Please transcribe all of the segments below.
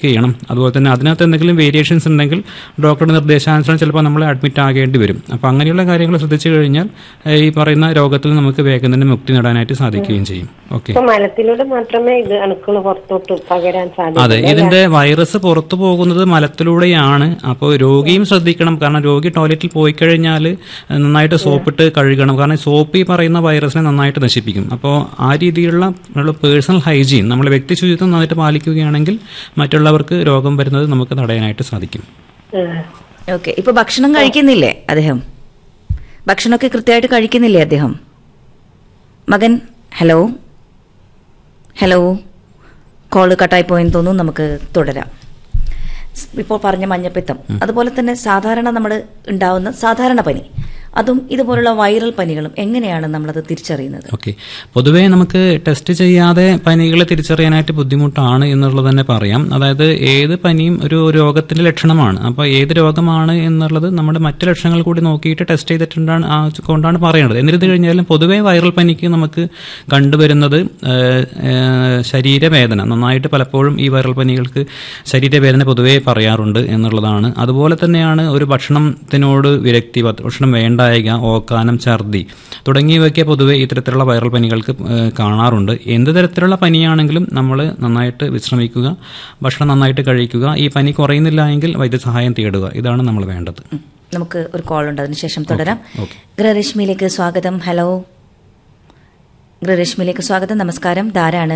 Check ചെയ്യണം അതുപോലെ തന്നെ അതിനകത്ത് എന്തെങ്കിലും വേരിയേഷൻസ് ഉണ്ടെങ്കിൽ ഡോക്ടറുടെ നിർദ്ദേശാനുസരണം ചിലപ്പോൾ നമ്മൾ അഡ്മിറ്റ് ആകേണ്ടി വരും അപ്പോൾ അങ്ങനെയുള്ള കാര്യങ്ങൾ ശ്രദ്ധിച്ചു കഴിഞ്ഞാൽ ഏഹ്, ഈ പറയുന്ന രോഗത്തിൽ നമുക്ക് വേഗം തന്നെ മുക്തി നേടാനായിട്ട് സാധിക്കുകയും ചെയ്യും ഓക്കെ ഇപ്പൊ മലത്തിലൂടെ മാത്രമേ ഇത് അണുക്കൾ പുറത്തോട്ട് പകരാൻ അതെ സാധിക്കൂ ഇതിന്റെ വൈറസ് പുറത്തു പോകുന്നത് മലത്തിലൂടെയാണ് അപ്പോൾ രോഗിയും ശ്രദ്ധിക്കണം കാരണം രോഗി ടോയ്ലറ്റിൽ പോയി കഴിഞ്ഞാൽ നന്നായിട്ട് സോപ്പിട്ട് കഴുകണം കാരണം സോപ്പ് ഈ പറയുന്ന വൈറസിനെ നന്നായിട്ട് നശിപ്പിക്കും അപ്പോൾ ആ രീതിയിലുള്ള നമ്മൾ പേഴ്സണൽ ഹൈജീൻ നമ്മൾ വ്യക്തി ശുചിത്വം നന്നായിട്ട് പാലിക്കുകയാണെങ്കിൽ മറ്റുള്ളവർക്ക് രോഗം വരുന്നത് നമുക്ക് തടയാനായിട്ട് സാധിക്കും ഓക്കെ ഇപ്പൊ ഭക്ഷണം കഴിക്കുന്നില്ലേ അദ്ദേഹം ഭക്ഷണമൊക്കെ കൃത്യമായിട്ട് കഴിക്കുന്നില്ലേ അദ്ദേഹം മകൻ ഹലോ ഹലോ കോള് കട്ടായി പോയെന്ന് തോന്നുന്നു നമുക്ക് തുടരാം സ് ഇപ്പോൾ പറഞ്ഞ മഞ്ഞപ്പിത്തം അതുപോലെ തന്നെ സാധാരണ നമ്മൾ ഉണ്ടാവുന്ന സാധാരണ പനി അതും ഇതുപോലുള്ള വൈറൽ പനികളും എങ്ങനെയാണ് നമ്മളത് തിരിച്ചറിയുന്നത് ഓക്കെ പൊതുവേ നമുക്ക് ടെസ്റ്റ് ചെയ്യാതെ പനികളെ തിരിച്ചറിയാനായിട്ട് ബുദ്ധിമുട്ടാണ് എന്നുള്ളത് തന്നെ പറയാം അതായത് ഏത് പനിയും ഒരു രോഗത്തിന്റെ ലക്ഷണമാണ് അപ്പോൾ ഏത് രോഗമാണ് എന്നുള്ളത് നമ്മുടെ മറ്റ് ലക്ഷണങ്ങൾ കൂടി നോക്കിയിട്ട് ടെസ്റ്റ് ചെയ്തിട്ടുണ്ടാണ് ആ കൊണ്ടാണ് പറയേണ്ടത് എന്നിരുന്നു കഴിഞ്ഞാലും പൊതുവേ വൈറൽ പനിക്ക് നമുക്ക് കണ്ടുവരുന്നത് ഏഹ്, ഏഹ്, ശരീരവേദന നന്നായിട്ട് പലപ്പോഴും ഈ വൈറൽ പനികൾക്ക് ശരീരവേദന പൊതുവേ പറയാറുണ്ട് എന്നുള്ളതാണ് അതുപോലെ തന്നെയാണ് ഒരു ഭക്ഷണത്തിനോട് വിരക്തി ഭക്ഷണം വേണ്ടായക ഓക്കാനം ഛർദി തുടങ്ങിയവയൊക്കെ പൊതുവെ ഇത്തരത്തിലുള്ള വൈറൽ പനികൾക്ക് ഏഹ്, കാണാറുണ്ട് എന്ത് തരത്തിലുള്ള പനിയാണെങ്കിലും നമ്മൾ നന്നായിട്ട് വിശ്രമിക്കുക ഭക്ഷണം നന്നായിട്ട് കഴിക്കുക ഈ പനി കുറയുന്നില്ല എങ്കിൽ വൈദ്യസഹായം തേടുക ഇതാണ് നമ്മൾ വേണ്ടത് ഉം. നമുക്ക് ഒരു കോൾ ഉണ്ട് അതിനുശേഷം തുടരാം ഓക്കെ. ഗൃഹരശ്മിയിലേക്ക് സ്വാഗതം ഹലോ ഗൃഹരശ്മിയിലേക്ക് സ്വാഗതം നമസ്കാരം ധാരാണ്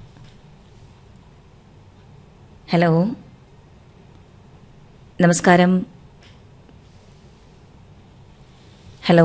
ഹലോ നമസ്കാരം ഹലോ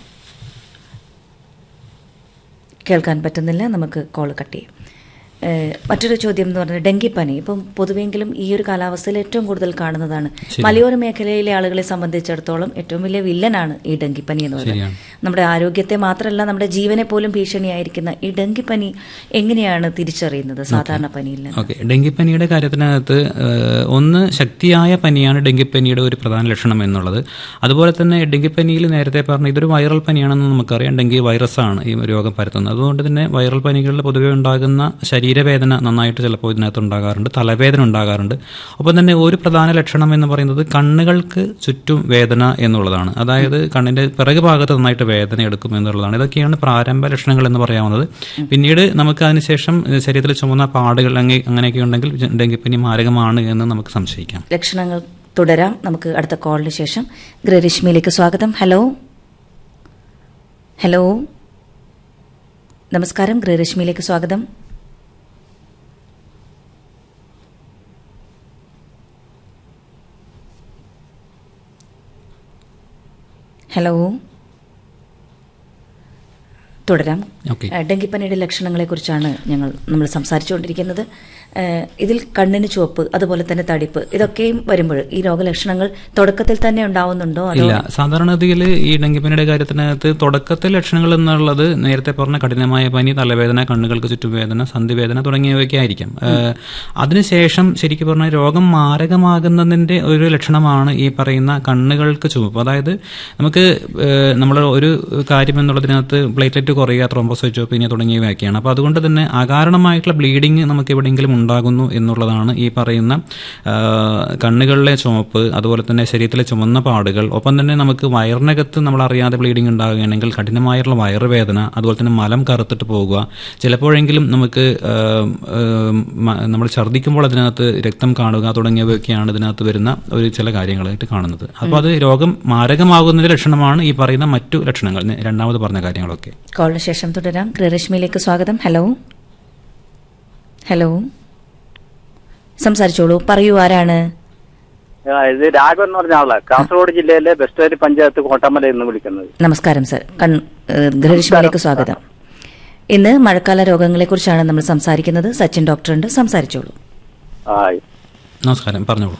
കേൾക്കാൻ പറ്റുന്നില്ല നമുക്ക് കോൾ കട്ട് ചെയ്യാം ഏഹ് മറ്റൊരു ചോദ്യം എന്ന് പറഞ്ഞാൽ ഡെങ്കിപ്പനി ഇപ്പം പൊതുവെങ്കിലും ഈ ഒരു കാലാവസ്ഥയിൽ ഏറ്റവും കൂടുതൽ കാണുന്നതാണ് മലയോര മേഖലയിലെ ആളുകളെ സംബന്ധിച്ചിടത്തോളം ഏറ്റവും വലിയ വില്ലനാണ് ഈ ഡെങ്കിപ്പനി എന്ന് പറയുന്നത് ശരിയാണ്. നമ്മുടെ ആരോഗ്യത്തെ മാത്രമല്ല നമ്മുടെ ജീവനെ പോലും ഭീഷണിയായിരിക്കുന്ന ഈ ഡെങ്കിപ്പനി എങ്ങനെയാണ് തിരിച്ചറിയുന്നത് സാധാരണ പനിയിൽ നിന്ന് ഓക്കെ ഡെങ്കിപ്പനിയുടെ കാര്യത്തിനകത്ത് ഏഹ്, ഒന്ന് ശക്തിയായ പനിയാണ് ഡെങ്കിപ്പനിയുടെ ഒരു പ്രധാന ലക്ഷണം എന്നുള്ളത് അതുപോലെ തന്നെ ഡെങ്കിപ്പനിയിൽ നേരത്തെ പറഞ്ഞ ഇതൊരു വൈറൽ പനിയാണെന്ന് നമുക്കറിയാം ഡെങ്കി വൈറസാണ് ഈ രോഗം പരത്തുന്നത് അതുകൊണ്ട് തന്നെ വൈറൽ പനികളിൽ പൊതുവെ ഉണ്ടാകുന്ന ശരീരവേദന നന്നായിട്ട് ചിലപ്പോൾ ഇതിനകത്ത് ഉണ്ടാകാറുണ്ട് തലവേദന ഉണ്ടാകാറുണ്ട് ഒപ്പം തന്നെ ഒരു പ്രധാന ലക്ഷണം എന്ന് പറയുന്നത് കണ്ണുകൾക്ക് ചുറ്റും വേദന എന്നുള്ളതാണ് അതായത് കണ്ണിന്റെ പിറകു ഭാഗത്ത് നന്നായിട്ട് വേദന എടുക്കും എന്നുള്ളതാണ് ഇതൊക്കെയാണ് പ്രാരംഭ ലക്ഷണങ്ങൾ എന്ന് പറയാവുന്നത് പിന്നീട് നമുക്ക് അതിനുശേഷം ഏഹ്, ശരീരത്തിൽ ചുമന്ന പാടുകൾ അങ്ങ- അങ്ങനെയൊക്കെ ഉണ്ടെങ്കിൽ ഡെങ്കിപ്പനി മാരകമാണ് എന്ന് നമുക്ക് സംശയിക്കാം ലക്ഷണങ്ങൾ തുടരാം നമുക്ക് അടുത്ത കോളിന് ശേഷം ഗൃഹരശ്മിയിലേക്ക് സ്വാഗതം ഹലോ ഹലോ നമസ്കാരം ഗൃഹരശ്മിയിലേക്ക് സ്വാഗതം ഹലോ തുടരാം ഓക്കെ ഏഹ് ഡെങ്കിപ്പനിയുടെ ലക്ഷണങ്ങളെക്കുറിച്ചാണ് ഞങ്ങൾ നമ്മൾ സംസാരിച്ചുകൊണ്ടിരിക്കുന്നത് ഏഹ് ഇതിൽ കണ്ണിന് ചുവപ്പ് അതുപോലെ തന്നെ തടിപ്പ് ഇതൊക്കെയും വരുമ്പോൾ ഈ രോഗലക്ഷണങ്ങൾ തുടക്കത്തിൽ തന്നെ ഉണ്ടാവുന്നുണ്ടോ അതോ ഇല്ല സാധാരണഗതിയിൽ ഈ ഡെങ്കിപ്പനിയുടെ കാര്യത്തിനകത്ത് തുടക്കത്തിൽ ലക്ഷണങ്ങൾ എന്നുള്ളത് നേരത്തെ പറഞ്ഞ കഠിനമായ പനി തലവേദന കണ്ണുകൾക്ക് ചുറ്റും വേദന സന്ധിവേദന തുടങ്ങിയവയൊക്കെ ആയിരിക്കാം ഏഹ്, അതിനുശേഷം ശരിക്കും പറഞ്ഞാൽ രോഗം മാരകമാകുന്നതിന്റെ ഒരു ലക്ഷണമാണ് ഈ പറയുന്ന കണ്ണുകൾക്ക് ചുവപ്പ് അതായത് നമുക്ക് നമ്മൾ ഒരു കാര്യം എന്നുള്ളതിനകത്ത് പ്ലേറ്റ്ലെറ്റ് കുറയുക ത്രോംബോസൈറ്റോപ്പീനിയ തുടങ്ങിയവയൊക്കെയാണ് അപ്പോൾ അതുകൊണ്ട് തന്നെ അകാരണമായിട്ടുള്ള ബ്ലീഡിങ് നമുക്ക് എവിടെയെങ്കിലും ഉണ്ടാകുന്നു എന്നുള്ളതാണ് ഈ പറയുന്ന ആ, കണ്ണുകളിലെ ചുവപ്പ് അതുപോലെ തന്നെ ശരീരത്തിലെ ചുമന്ന പാടുകൾ ഒപ്പം തന്നെ നമുക്ക് വയറിനകത്ത് നമ്മൾ അറിയാതെ ബ്ലീഡിങ് ഉണ്ടാകുകയാണെങ്കിൽ കഠിനമായിട്ടുള്ള വയറുവേദന അതുപോലെ തന്നെ മലം കറുത്തിട്ട് പോകുക ചിലപ്പോഴെങ്കിലും നമുക്ക് ആ, ആ, മ- നമ്മൾ ഛർദ്ദിക്കുമ്പോൾ അതിനകത്ത് രക്തം കാണുക തുടങ്ങിയവയൊക്കെയാണ് ഇതിനകത്ത് വരുന്ന ഒരു ചില കാര്യങ്ങളായിട്ട് കാണുന്നത് അപ്പോൾ അത് രോഗം മാരകമാകുന്നതിന്റെ ലക്ഷണമാണ് ഈ പറയുന്ന മറ്റു ലക്ഷണങ്ങൾ നേ- രണ്ടാമത് പറഞ്ഞ കാര്യങ്ങളൊക്കെ കോളിന് ശേഷം തുടരാം ഗൃഹരശ്മിയിലേക്ക് സ്വാഗതം ഹലോ ഹലോ സംസാരിച്ചോളൂ പറയൂ ആരാണ് ആ, ഇത് രാഘവൻ എന്ന് പറഞ്ഞ ആളാ കാസർഗോഡ് ജില്ലയിലെ ബെസ്റ്റേരി പഞ്ചായത്ത് കോട്ടമല എന്ന് വിളിക്കുന്നത് നമസ്കാരം സർ കൺ ഏഹ് ഗൃഹരശ്മിയിലേക്ക് സ്വാഗതം ഇന്ന് മഴക്കാല രോഗങ്ങളെക്കുറിച്ചാണ് നമ്മൾ സംസാരിക്കുന്നത് സച്ചിൻ ഡോക്ടറുണ്ട് സംസാരിച്ചോളൂ ആ നമസ്കാരം പറഞ്ഞോളൂ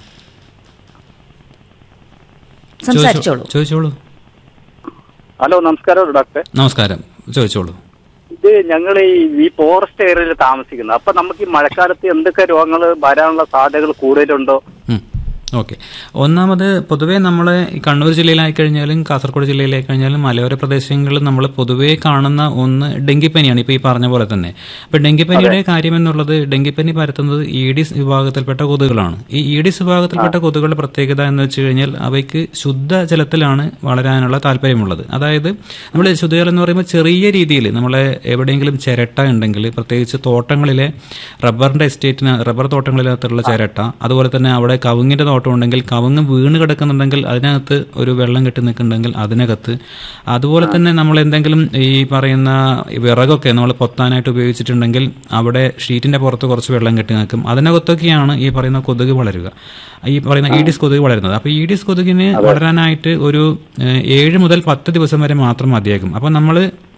സംസാരിച്ചോളൂ ചോദിച്ചോളൂ ഹലോ നമസ്കാരം ഡോക്ടർ നമസ്കാരം ചോദിച്ചോളൂ ഇത് ഞങ്ങൾ ഈ ഈ ഫോറസ്റ്റ് ഏരിയയിൽ താമസിക്കുന്നത് അപ്പൊ നമുക്ക് ഈ മഴക്കാലത്ത് എന്തൊക്കെ രോഗങ്ങൾ വരാനുള്ള സാധ്യതകൾ കൂടുതലുണ്ടോ ഉം. ഓക്കെ ഒന്നാമത് പൊതുവേ നമ്മൾ കണ്ണൂർ ജില്ലയിലായി കഴിഞ്ഞാലും കാസർഗോഡ് ജില്ലയിലായി കഴിഞ്ഞാലും മലയോര പ്രദേശങ്ങളിൽ നമ്മൾ പൊതുവേ കാണുന്ന ഒന്ന് ഡെങ്കിപ്പനിയാണ് ഇപ്പോൾ ഈ പറഞ്ഞ പോലെ തന്നെ അപ്പോൾ ഡെങ്കിപ്പനിയുടെ കാര്യം എന്നുള്ളത് ഡെങ്കിപ്പനി പരത്തുന്നത് ഈഡിസ് വിഭാഗത്തിൽപ്പെട്ട കൊതുകുകളാണ് ഈ ഈഡിസ് വിഭാഗത്തിൽപ്പെട്ട കൊതുകുകളുടെ പ്രത്യേകത എന്ന് വെച്ച് കഴിഞ്ഞാൽ അവയ്ക്ക് ശുദ്ധജലത്തിലാണ് വളരാനുള്ള താല്പര്യമുള്ളത് അതായത് നമ്മൾ ശുദ്ധജലം എന്ന് പറയുമ്പോൾ ചെറിയ രീതിയിൽ നമ്മളെ എവിടെയെങ്കിലും ചിരട്ട ഉണ്ടെങ്കിൽ പ്രത്യേകിച്ച് തോട്ടങ്ങളിലെ റബ്ബറിന്റെ എസ്റ്റേറ്റിന് റബ്ബർ തോട്ടങ്ങളിനകത്തുള്ള ചിരട്ട അതുപോലെ തന്നെ അവിടെ കവുങ്ങിന്റെ തോട്ടം ഉണ്ടെങ്കിൽ കവുങ്ങ് വീണ് കിടക്കുന്നുണ്ടെങ്കിൽ അതിനകത്ത് ഒരു വെള്ളം കെട്ടി നിൽക്കുന്നുണ്ടെങ്കിൽ അതിനകത്ത് അതുപോലെ തന്നെ നമ്മൾ എന്തെങ്കിലും ഈ പറയുന്ന വിറകൊക്കെ നമ്മൾ പൊത്താനായിട്ട് ഉപയോഗിച്ചിട്ടുണ്ടെങ്കിൽ അവിടെ ഷീറ്റിന്റെ പുറത്ത് കുറച്ച് വെള്ളം കെട്ടി നിൽക്കും അതിനകത്തൊക്കെയാണ് ഈ പറയുന്ന കൊതുക് വളരുക ഈ പറയുന്ന ഈഡിസ് കൊതുക് വളരുന്നത് അപ്പോൾ ഈഡിസ് കൊതുകിന് വളരാനായിട്ട് ഒരു ഏഹ്, ഏഴ് മുതൽ പത്ത് ദിവസം വരെ മാത്രം മതിയാകും അപ്പോൾ നമ്മൾ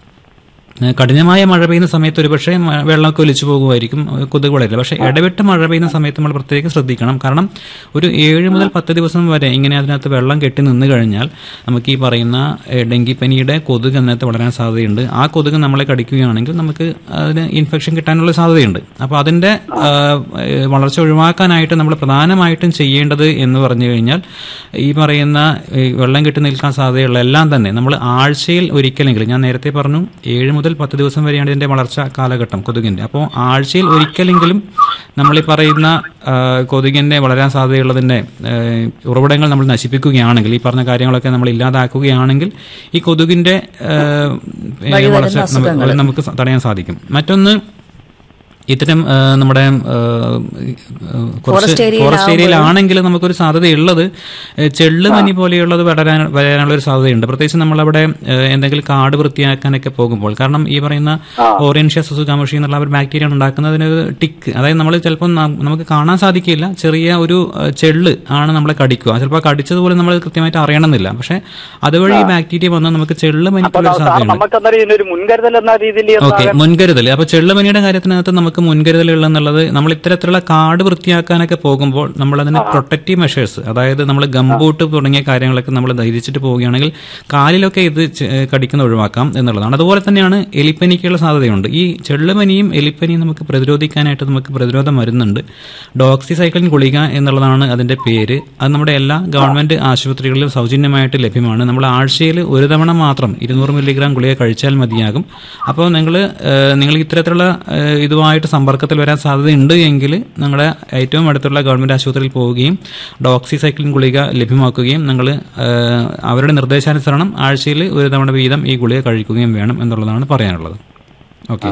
ഏഹ് കഠിനമായ മഴ പെയ്യുന്ന സമയത്ത് ഒരുപക്ഷെ മ- വെള്ളമൊക്കെ ഒലിച്ചു പോകുമായിരിക്കും ഏഹ് കൊതുക് വളരില്ല പക്ഷേ ഇടവിട്ട് മഴ പെയ്യുന്ന സമയത്ത് നമ്മൾ പ്രത്യേകം ശ്രദ്ധിക്കണം കാരണം ഒരു ഏഴ് മുതൽ പത്ത് ദിവസം വരെ ഇങ്ങനെ അതിനകത്ത് വെള്ളം കെട്ടി നിന്ന് കഴിഞ്ഞാൽ നമുക്ക് ഈ പറയുന്ന ഏഹ് ഡെങ്കിപ്പനിയുടെ കൊതുക് അതിനകത്ത് വളരാൻ സാധ്യതയുണ്ട് ആ കൊതുക് നമ്മളെ കടിക്കുകയാണെങ്കിൽ നമുക്ക് അതിന് ഇൻഫെക്ഷൻ കിട്ടാനുള്ള സാധ്യതയുണ്ട് അപ്പോൾ അതിൻ്റെ ആഹ്, ഏഹ് വളർച്ച ഒഴിവാക്കാനായിട്ട് നമ്മൾ പ്രധാനമായിട്ടും ചെയ്യേണ്ടത് എന്ന് പറഞ്ഞു കഴിഞ്ഞാൽ ഈ പറയുന്ന ഈ വെള്ളം കെട്ടി നിൽക്കാൻ സാധ്യതയുള്ള എല്ലാം തന്നെ നമ്മൾ ആഴ്ചയിൽ ഒരിക്കലെങ്കിലും ഞാൻ നേരത്തെ പറഞ്ഞു ഏഴ് മുതൽ പത്ത് ദിവസം വരെയാണ് ഇതിന്റെ വളർച്ച കാലഘട്ടം കൊതുകിന്റെ അപ്പോൾ ആഴ്ചയിൽ ഒരിക്കലെങ്കിലും നമ്മൾ ഈ പറയുന്ന ആ, കൊതുകിന്റെ വളരാൻ സാധ്യതയുള്ളതിന്റെ ആ, ഉറവിടങ്ങൾ നമ്മൾ നശിപ്പിക്കുകയാണെങ്കിൽ ഈ പറഞ്ഞ കാര്യങ്ങളൊക്കെ നമ്മൾ ഇല്ലാതാക്കുകയാണെങ്കിൽ ഈ കൊതുകിന്റെ ആ, വഴിവരുന്ന വളർച്ച നമുക്ക് അസുഖങ്ങൾ. നമുക്ക് തടയാൻ സാധിക്കും മറ്റൊന്ന് ഇത്തരം ആ, നമ്മുടെ ആ, കുറച്ച് Forest area ഫോറസ്റ്റ് ഏരിയയിലാണെങ്കിൽ നമുക്കൊരു സാധ്യതയുള്ളത് ഏ, ചെള്ളുപനി പോലെയുള്ളത് വരാൻ വരാനുള്ള ഒരു സാധ്യതയുണ്ട് പ്രത്യേകിച്ച് നമ്മളവിടെ ഏ, എന്തെങ്കിലും കാട് വൃത്തിയാക്കാനൊക്കെ പോകുമ്പോൾ കാരണം ഈ പറയുന്ന ഓറിയൻഷ്യ സുസുകാമഷി എന്നുള്ള ഒരു ബാക്ടീരിയ ഉണ്ടാക്കുന്നതിന് ഒരു ടിക്ക് അതായത് നമ്മൾ ചിലപ്പോൾ ന- നമുക്ക് കാണാൻ സാധിക്കില്ല ചെറിയ ഒരു ഏ, ചെള്ള് ആണ് നമ്മളെ കടിക്കുക ചിലപ്പോൾ കടിച്ചതുപോലെ നമ്മൾ കൃത്യമായിട്ട് അറിയണമെന്നില്ല പക്ഷെ അതുവഴി ഈ ബാക്ടീരിയ വന്നാൽ നമുക്ക് ചെള്ളുപനി അപ്പൊ പോലെ ഒരു സാർ സാധ്യതയുണ്ട് നമുക്ക് അന്നേരം ഇതിനൊരു മുൻകരുതൽ എന്ന രീതിയിൽ ഓക്കെ മുൻകരുതൽ അപ്പൊ ചെള്ളുപനിയുടെ കാര്യത്തിനകത്ത് നമുക്ക് മുൻകരുതലുകൾ എന്നുള്ളത് നമ്മൾ ഇത്തരത്തിലുള്ള കാട് വൃത്തിയാക്കാനൊക്കെ പോകുമ്പോൾ നമ്മൾ അതിന് പ്രൊട്ടക്റ്റീവ് മെഷേഴ്സ് അതായത് നമ്മൾ ഗംബൂട്ട് തുടങ്ങിയ കാര്യങ്ങളൊക്കെ നമ്മൾ ധരിച്ചിട്ട് പോവുകയാണെങ്കിൽ കാലിലൊക്കെ ഇത് ചെ- ഏഹ് കടിക്കുന്ന ഒഴിവാക്കാം എന്നുള്ളതാണ് അതുപോലെ തന്നെയാണ് എലിപ്പനിക്കുള്ള സാധ്യതയുണ്ട് ഈ ചെള്ളുപനിയും എലിപ്പനിയും നമുക്ക് പ്രതിരോധിക്കാനായിട്ട് നമുക്ക് പ്രതിരോധ മരുന്നുണ്ട് ഡോക്സിസൈക്ലിൻ ഗുളിക എന്നുള്ളതാണ് അതിന്റെ പേര് അത് നമ്മുടെ എല്ലാ ഗവൺമെന്റ് ആശുപത്രികളിലും സൗജന്യമായിട്ട് ലഭ്യമാണ് നമ്മൾ ആഴ്ചയിൽ ഒരു തവണ മാത്രം ഇരുന്നൂറ് മില്ലിഗ്രാം ഗുളിക കഴിച്ചാൽ മതിയാകും അപ്പോൾ നിങ്ങൾ നിങ്ങൾ ഇത്തരത്തിലുള്ള ഏഹ്, ഇതുമായിട്ട് സമ്പർക്കത്തിൽ വരാൻ സാധ്യതയുണ്ട് എങ്കിൽ നിങ്ങളുടെ ഏറ്റവും അടുത്തുള്ള ഗവൺമെന്റ് ആശുപത്രിയിൽ പോവുകയും ഡോക്സിസൈക്ലിൻ ഗുളിക ലഭ്യമാക്കുകയും നിങ്ങൾ അവരുടെ നിർദ്ദേശാനുസരണം ആഴ്ചയിൽ ഒരു തവണ വീതം ഈ ഗുളിക കഴിക്കുകയും വേണം എന്നുള്ളതാണ് പറയാനുള്ളത് ഓക്കെ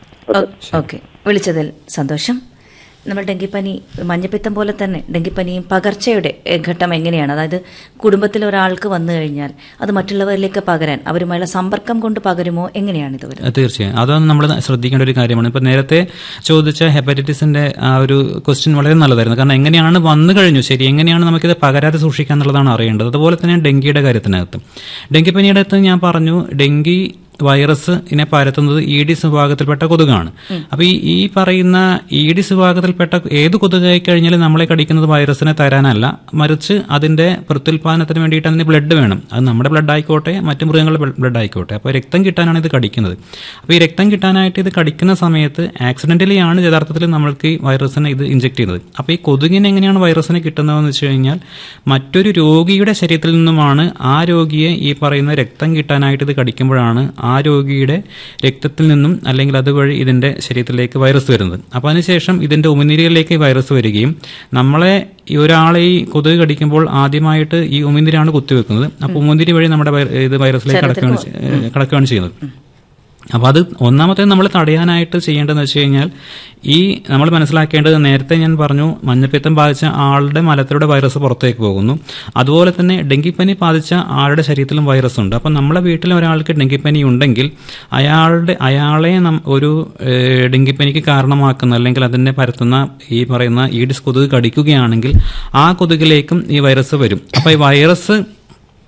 ഓക്കെ വിളിച്ചതിൽ സന്തോഷം നമ്മൾ ഡെങ്കിപ്പനി മഞ്ഞപ്പിത്തം പോലെ തന്നെ ഡെങ്കിപ്പനിയും പകർച്ചയുടെ എ, ഘട്ടം എങ്ങനെയാണ് അതായത് കുടുംബത്തിൽ ഒരാൾക്ക് വന്നു കഴിഞ്ഞാൽ അത് മറ്റുള്ളവരിലേക്ക് പകരാൻ അവരുമായുള്ള സമ്പർക്കം കൊണ്ട് പകരുമോ എങ്ങനെയാണ് ഇത് വരുന്നത് തീർച്ചയായും അതൊന്നും നമ്മൾ ശ്രദ്ധിക്കേണ്ട ഒരു കാര്യമാണ് ഇപ്പൊ നേരത്തെ ചോദിച്ച ഹെപ്പറ്റൈറ്റിസിന്റെ ആ ഒരു ക്വസ്റ്റ്യൻ വളരെ നല്ലതായിരുന്നു കാരണം എങ്ങനെയാണ് വന്നു കഴിഞ്ഞു ശരി എങ്ങനെയാണ് നമുക്കിത് പകരാതെ സൂക്ഷിക്കുക എന്നുള്ളതാണ് അറിയേണ്ടത് അതുപോലെ തന്നെ ഡെങ്കിയുടെ കാര്യത്തിനകത്ത് ഡെങ്കിപ്പനിയുടെ അകത്ത് ഞാൻ പറഞ്ഞു ഡെങ്കി വൈറസ് ഇതിനെ പരത്തുന്നത് ഈഡിസ് വിഭാഗത്തിൽപ്പെട്ട കൊതുകാണ് അപ്പൊ ഈ ഈ പറയുന്ന ഈഡിസ് വിഭാഗത്തിൽപ്പെട്ട ഏത് കൊതുകായി കഴിഞ്ഞാലും നമ്മളെ കടിക്കുന്നത് വൈറസിനെ തരാനല്ല മറിച്ച് അതിന്റെ പ്രത്യുൽപാദനത്തിന് വേണ്ടിയിട്ട് അതിന് ബ്ലഡ് വേണം അത് നമ്മുടെ ബ്ലഡ് ആയിക്കോട്ടെ മറ്റു മൃഗങ്ങളുടെ ബ്ലഡ് ആയിക്കോട്ടെ അപ്പോൾ രക്തം കിട്ടാനാണ് ഇത് കടിക്കുന്നത് അപ്പോൾ ഈ രക്തം കിട്ടാനായിട്ട് ഇത് കടിക്കുന്ന സമയത്ത് ആക്സിഡന്റലി ആണ് യഥാർത്ഥത്തിൽ നമ്മൾക്ക് ഈ വൈറസിനെ ഇത് ഇഞ്ചെക്ട് ചെയ്യുന്നത് അപ്പോൾ ഈ കൊതുകിന് എങ്ങനെയാണ് വൈറസിനെ കിട്ടുന്നതെന്ന് വെച്ച് കഴിഞ്ഞാൽ മറ്റൊരു രോഗിയുടെ ശരീരത്തിൽ നിന്നുമാണ് ആ രോഗിയെ ഈ പറയുന്ന രക്തം കിട്ടാനായിട്ട് ഇത് കടിക്കുമ്പോഴാണ് ആ രോഗിയുടെ രക്തത്തിൽ നിന്നും അല്ലെങ്കിൽ അതുവഴി ഇതിന്റെ ശരീരത്തിലേക്ക് വൈറസ് വരുന്നത് അപ്പോൾ അതിനുശേഷം ഇതിന്റെ ഉമിനീരികളിലേക്ക് ഈ വൈറസ് വരികയും നമ്മളെ ഈ ഒരാളെ ഈ കൊതുക് കടിക്കുമ്പോൾ ആദ്യമായിട്ട് ഈ ഉമിനീരാണ് കുത്തിവെക്കുന്നത് അപ്പോൾ ഉമിനീര് വഴി നമ്മുടെ വൈ- ഇത് വൈറസിലേക്ക് കടക്കുകയാണ് ചെ- ഏഹ് കടക്കുകയാണ് ചെയ്യുന്നത് അപ്പോൾ അത് ഒന്നാമത്തെ നമ്മൾ തടയാനായിട്ട് ചെയ്യേണ്ടതെന്ന് വെച്ച് കഴിഞ്ഞാൽ ഈ നമ്മൾ മനസ്സിലാക്കേണ്ടത് നേരത്തെ ഞാൻ പറഞ്ഞു മഞ്ഞപ്പിത്തം ബാധിച്ച ആളുടെ മലത്തിലൂടെ വൈറസ് പുറത്തേക്ക് പോകുന്നു അതുപോലെ തന്നെ ഡെങ്കിപ്പനി ബാധിച്ച ആളുടെ ശരീരത്തിലും വൈറസ് ഉണ്ട് അപ്പം നമ്മളെ വീട്ടിൽ ഒരാൾക്ക് ഡെങ്കിപ്പനി ഉണ്ടെങ്കിൽ അയാളുടെ അയാളെ നം- ഒരു ഏഹ്, ഡെങ്കിപ്പനിക്ക് കാരണമാക്കുന്ന അല്ലെങ്കിൽ അതിനെ പരത്തുന്ന ഈ പറയുന്ന ഈഡിസ് കൊതുക് കടിക്കുകയാണെങ്കിൽ ആ കൊതുകിലേക്കും ഈ വൈറസ് വരും അപ്പോൾ ഈ വൈറസ്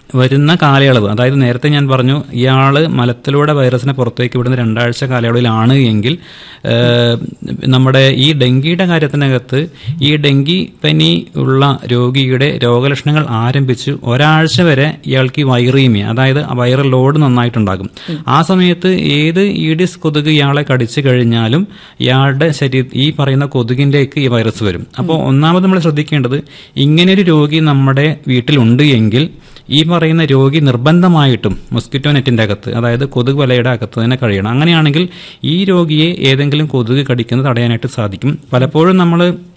വരുന്ന കാലയളവ് അതായത് നേരത്തെ ഞാൻ പറഞ്ഞു ഇയാള് മലത്തിലൂടെ വൈറസിനെ പുറത്തേക്ക് വിടുന്ന രണ്ടാഴ്ച കാലയളവിലാണ് എങ്കിൽ ഏഹ്, നമ്മുടെ ഈ ഡെങ്കിയുടെ കാര്യത്തിനകത്ത് ഈ ഡെങ്കി പനി ഉള്ള രോഗിയുടെ രോഗലക്ഷണങ്ങൾ ആരംഭിച്ച് ഒരാഴ്ച വരെ ഇയാൾക്ക് ഈ വൈറീമിയ അതായത് ആ വൈറൽ ലോഡ് നന്നായിട്ടുണ്ടാകും ആ സമയത്ത് ഏത് ഈഡിസ് കൊതുക് ഇയാളെ കടിച്ചു കഴിഞ്ഞാലും ഇയാളുടെ ശരീര ഈ പറയുന്ന കൊതുകിൻ്റെക്ക് ഈ വൈറസ് വരും അപ്പോൾ ഒന്നാമത് നമ്മൾ ശ്രദ്ധിക്കേണ്ടത് ഇങ്ങനെയൊരു രോഗി നമ്മുടെ വീട്ടിലുണ്ട് എങ്കിൽ ഈ പറയുന്ന രോഗി നിർബന്ധമായിട്ടും മൊസ്കിറ്റോ നെറ്റിന്റെ അകത്ത് അതായത് കൊതുക് വലയുടെ അകത്ത് തന്നെ കഴിയണം അങ്ങനെയാണെങ്കിൽ ഈ രോഗിയെ ഏതെങ്കിലും കൊതുക് കടിക്കുന്നത് തടയാനായിട്ട് സാധിക്കും പലപ്പോഴും നമ്മൾ